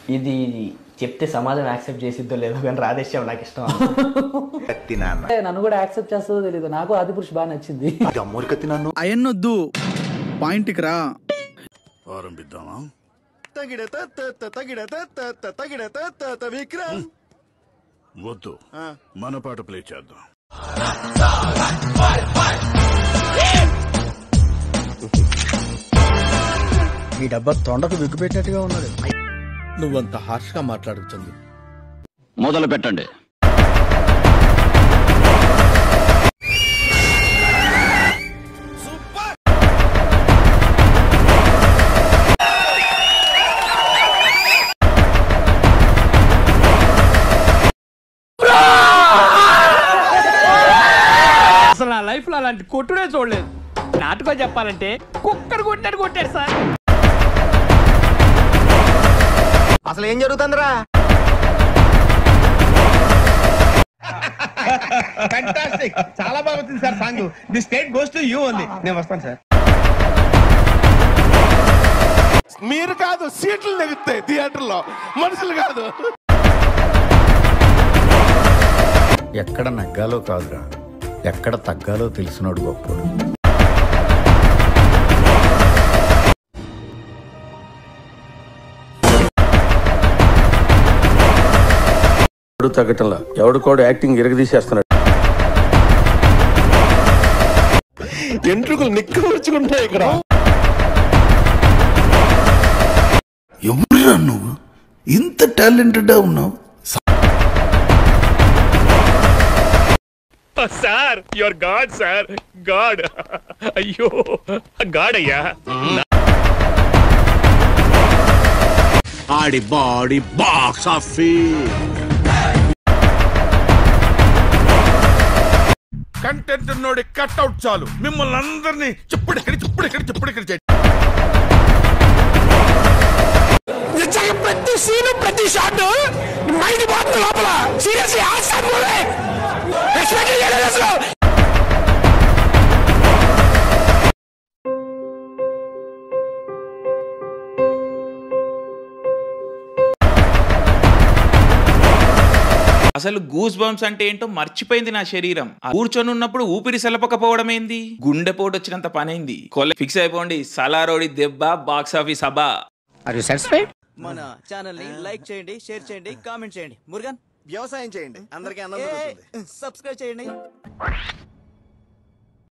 ఇది చెప్తే సమాజం యాక్సెప్ట్ చేసిద్దో లేదో కానీ రాధేశ్యాం నాకు ఇష్టం కత్తి నాన్న అంటే నన్ను కూడా యాక్సెప్ట్ చేస్తుందో తెలియదు నాకు ఆదిపురుష్ బాగా నచ్చింది ఇది అమ్మోరు కత్తి నన్ను అయన్నొద్దు పాయింట్కి రా ఆరంభిద్దామా వద్దు మన పాట ప్లే చేద్దాం ఈ డబ్బా తొండకు విగ్గుపెట్టినట్టుగా ఉన్నది నువ్వంత హార్ష్ గా మాట్లాడుతుంది మొదలు పెట్టండి అసలు నా లైఫ్ లో అలాంటి కొట్టుడే చూడలేదు నాటుకో చెప్పాలంటే కుక్కర్ కొట్టాడు కొట్టాడు సార్ అసలు ఏం జరుగుతుందిరా చాలా బాగా వచ్చింది sir song the state goes to you ఉంది నేను వస్తాను సార్ మీరు కాదు సీట్లు నెగుతాయి థియేటర్ లో మనుషులు కాదు ఎక్కడ నగ్గాలో కాదురా ఎక్కడ తగ్గాలో తెలిసినోడు గొప్పడు ఎవడు తగ్గటంలా ఎవడు కూడా యాక్టింగ్ ఇరగదీసేస్తున్నాడు ఎంట్రుకలు నిక్కవచ్చుకుంటాయి ఇక్కడ ఎవరురా నువ్వు ఇంత టాలెంటెడ్ ఉన్నావు sir your god sir god అయ్యో గాడ్ అయ్యా ఆడి బాడీ బాక్స్ ఆఫీస్ కంటెంట్ నోడి కట్అవుట్ చాలు మిమ్మల్ని అందరినీ చిప్పుడిక్కడి చిప్పుడిక్కడి చిప్పుడిక్కడి చేయండి ప్రతి సీను ప్రతి షాట్ మైండ్ పోతుంది లోపల సీరియస్లీ ఆసాన్ మూవీ ఎక్స్పెక్ట్ చేయలేదు అసలు అసలు గూస్ బంప్స్ అంటే ఏంటో మర్చిపోయింది నా శరీరం ఆ కూర్చొని ఉన్నప్పుడు ఊపిరి సెలపకపోవడం ఏంది గుండెపోటు వచ్చినంత పనైంది కొల్ల ఫిక్స్ అయిపోండి సలారోడి దెబ్బ బాక్స్ ఆఫీస్ సభ మన ఛానల్ ని లైక్ చేయండి షేర్ చేయండి కామెంట్ చేయండి మురుగన్ వ్యవసాయం చేయండి అందరికీ అన్నం సబ్స్క్రైబ్ చేయండి